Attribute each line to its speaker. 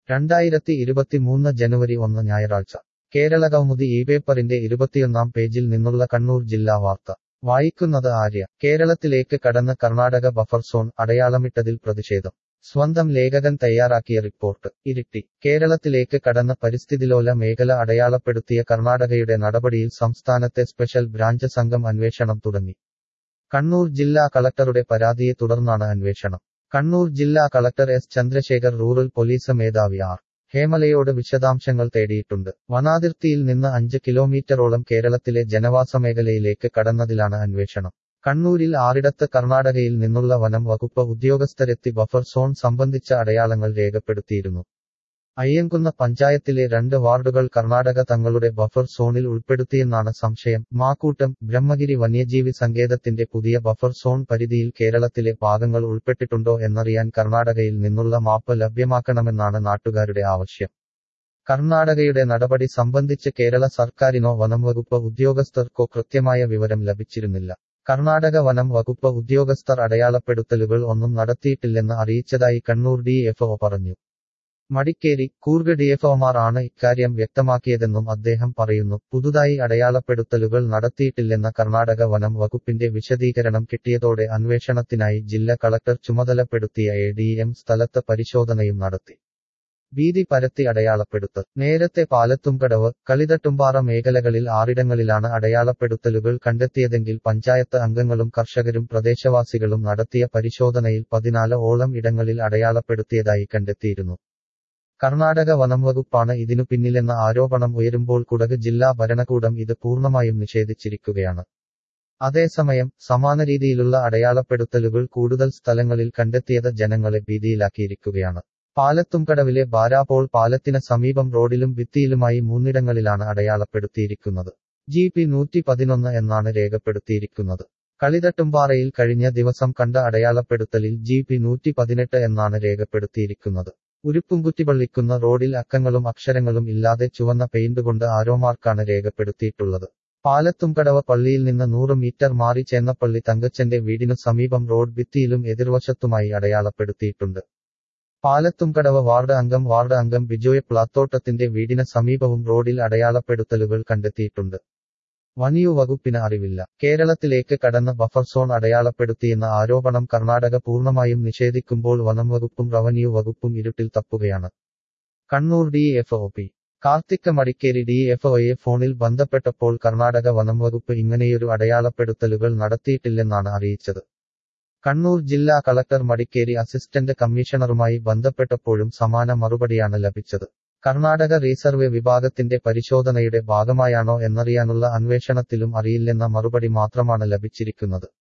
Speaker 1: രണ്ടായിരത്തി ഇരുപത്തിമൂന്ന് ജനുവരി ഒന്ന് ഞായറാഴ്ച കേരള കൗമുദി ഈ പേപ്പറിന്റെ ഇരുപത്തിയൊന്നാം പേജിൽ നിന്നുള്ള കണ്ണൂർ ജില്ലാ വാർത്ത വായിക്കുന്നത് ആര്യ കേരളത്തിലേക്ക് കടന്ന് കർണാടക ബഫർ സോൺ അടയാളമിട്ടതിൽ പ്രതിഷേധം സ്വന്തം ലേഖകൻ തയ്യാറാക്കിയ റിപ്പോർട്ട് ഇരിട്ടി കേരളത്തിലേക്ക് കടന്ന് പരിസ്ഥിതിലോല മേഖല അടയാളപ്പെടുത്തിയ കർണാടകയുടെ നടപടിയിൽ സംസ്ഥാനത്തെ സ്പെഷ്യൽ ബ്രാഞ്ച് സംഘം അന്വേഷണം തുടങ്ങി കണ്ണൂർ ജില്ലാ കളക്ടറുടെ പരാതിയെ തുടർന്നാണ് അന്വേഷണം കണ്ണൂർ ജില്ലാ collector S Chandrasekhar rural police മേധാവി ആർ ഹേമലയോട് വിശദാംശങ്ങൾ തേടിയിട്ടുണ്ട് വനാതിർത്തിയിൽ നിന്ന് അഞ്ച് കിലോമീറ്ററോളം കേരളത്തിലെ ജനവാസ മേഖലയിലേക്ക് കടന്നതിലാണ് അന്വേഷണം കണ്ണൂരിൽ ആറിടത്ത് കർണാടകയിൽ നിന്നുള്ള വനം വകുപ്പ് ഉദ്യോഗസ്ഥരെത്തി ബഫർ സോൺ സംബന്ധിച്ച അടയാളങ്ങൾ രേഖപ്പെടുത്തിയിരുന്നു അയ്യൻകുന്ന പഞ്ചായത്തിലെ രണ്ട് വാർഡുകൾ കർണാടക തങ്ങളുടെ ബഫർ സോണിൽ ഉൾപ്പെടുത്തിയെന്നാണ് സംശയം മാക്കൂട്ടം ബ്രഹ്മഗിരി വന്യജീവി സങ്കേതത്തിന്റെ പുതിയ ബഫർ സോൺ പരിധിയിൽ കേരളത്തിലെ ഭാഗങ്ങൾ ഉൾപ്പെട്ടിട്ടുണ്ടോ എന്നറിയാൻ കർണാടകയിൽ നിന്നുള്ള മാപ്പ് ലഭ്യമാക്കണമെന്നാണ് നാട്ടുകാരുടെ ആവശ്യം കർണാടകയുടെ നടപടി സംബന്ധിച്ച് കേരള സർക്കാരിനോ വനം വകുപ്പ് ഉദ്യോഗസ്ഥർക്കോ കൃത്യമായ വിവരം ലഭിച്ചിരുന്നില്ല കർണാടക വനം വകുപ്പ് ഉദ്യോഗസ്ഥർ അടയാളപ്പെടുത്തലുകൾ ഒന്നും നടത്തിയിട്ടില്ലെന്ന് അറിയിച്ചതായി കണ്ണൂർ ഡിഎഫ്ഒ പറഞ്ഞു മടിക്കേരി കൂർഗ് ഡിഎഫ്ഒമാർ ആണ് ഇക്കാര്യം വ്യക്തമാക്കിയതെന്നും അദ്ദേഹം പറയുന്നു പുതുതായി അടയാളപ്പെടുത്തലുകൾ നടത്തിയിട്ടില്ലെന്ന കർണാടക വനം വകുപ്പിന്റെ വിശദീകരണം കിട്ടിയതോടെ അന്വേഷണത്തിനായി ജില്ലാ കളക്ടർ ചുമതലപ്പെടുത്തിയ എ ഡി എം സ്ഥലത്ത് പരിശോധനയും നടത്തി ഭീതി പരത്തി അടയാളപ്പെടുത്തൽ നേരത്തെ പാലത്തുംകടവ് കളിതട്ടുംപാറ മേഖലകളിൽ ആറിടങ്ങളിലാണ് അടയാളപ്പെടുത്തലുകൾ കണ്ടെത്തിയതെങ്കിൽ പഞ്ചായത്ത് അംഗങ്ങളും കർഷകരും പ്രദേശവാസികളും നടത്തിയ പരിശോധനയിൽ പതിനാല് ഓളം ഇടങ്ങളിൽ അടയാളപ്പെടുത്തിയതായി കണ്ടെത്തിയിരുന്നു കർണാടക വനം വകുപ്പാണ് ഇതിനു പിന്നിലെന്ന ആരോപണം ഉയരുമ്പോൾ കുടക് ജില്ലാ ഭരണകൂടം ഇത് പൂർണ്ണമായും നിഷേധിച്ചിരിക്കുകയാണ് അതേസമയം സമാന രീതിയിലുള്ള അടയാളപ്പെടുത്തലുകൾ കൂടുതൽ സ്ഥലങ്ങളിൽ കണ്ടെത്തിയത് ജനങ്ങളെ ഭീതിയിലാക്കിയിരിക്കുകയാണ് പാലത്തുംകടവിലെ ബാരാപോൾ പാലത്തിന് സമീപം റോഡിലും ഭിത്തിയിലുമായി മൂന്നിടങ്ങളിലാണ് അടയാളപ്പെടുത്തിയിരിക്കുന്നത് ജി പി നൂറ്റി പതിനൊന്ന് എന്നാണ് രേഖപ്പെടുത്തിയിരിക്കുന്നത് കളിതട്ടുംപാറയിൽ കഴിഞ്ഞ ദിവസം കണ്ട അടയാളപ്പെടുത്തലിൽ ജി പി നൂറ്റി പതിനെട്ട് എന്നാണ് രേഖപ്പെടുത്തിയിരിക്കുന്നത് ഉരുപ്പുംകുറ്റിപള്ളിക്കുന്ന റോഡിൽ അക്കങ്ങളും അക്ഷരങ്ങളും ഇല്ലാതെ ചുവന്ന പെയിന്റ് കൊണ്ട് ആരോമാർക്കാണ് രേഖപ്പെടുത്തിയിട്ടുള്ളത് പാലത്തുംകടവ പള്ളിയിൽ നിന്ന് നൂറ് മീറ്റർ മാറി ചേന്നപ്പള്ളി തങ്കച്ചന്റെ വീടിനു സമീപം റോഡ് ഭിത്തിയിലും എതിർവശത്തുമായി അടയാളപ്പെടുത്തിയിട്ടുണ്ട് പാലത്തുംകടവ വാർഡ് അംഗം വാർഡ് അംഗം ബിജോയ് പ്ലാത്തോട്ടത്തിന്റെ വീടിന് സമീപവും റോഡിൽ അടയാളപ്പെടുത്തലുകൾ കണ്ടെത്തിയിട്ടുണ്ട് വനിയു വകുപ്പിന് അറിവില്ല കേരളത്തിലേക്ക് കടന്ന് ബഫർ സോൺ അടയാളപ്പെടുത്തിയെന്ന ആരോപണം കർണാടക പൂർണ്ണമായും നിഷേധിക്കുമ്പോൾ വനം വകുപ്പും റവന്യൂ വകുപ്പും ഇരുട്ടിൽ തപ്പുകയാണ് Kannur D F O P Karthik Madikeri D F ഒയെ ഫോണിൽ ബന്ധപ്പെട്ടപ്പോൾ കർണാടക വനം വകുപ്പ് ഇങ്ങനെയൊരു അടയാളപ്പെടുത്തലുകൾ നടത്തിയിട്ടില്ലെന്നാണ് അറിയിച്ചത് കണ്ണൂർ ജില്ലാ കളക്ടർ മടിക്കേരി അസിസ്റ്റന്റ് കമ്മീഷണറുമായി ബന്ധപ്പെട്ടപ്പോഴും സമാന മറുപടിയാണ് ലഭിച്ചത് കർണാടക റീസർവേ വിഭാഗത്തിന്റെ പരിശോധനയുടെ ഭാഗമായാണോ എന്നറിയാനുള്ള അന്വേഷണത്തിലും അറിയില്ലെന്ന മറുപടി മാത്രമാണ് ലഭിച്ചിരിക്കുന്നത്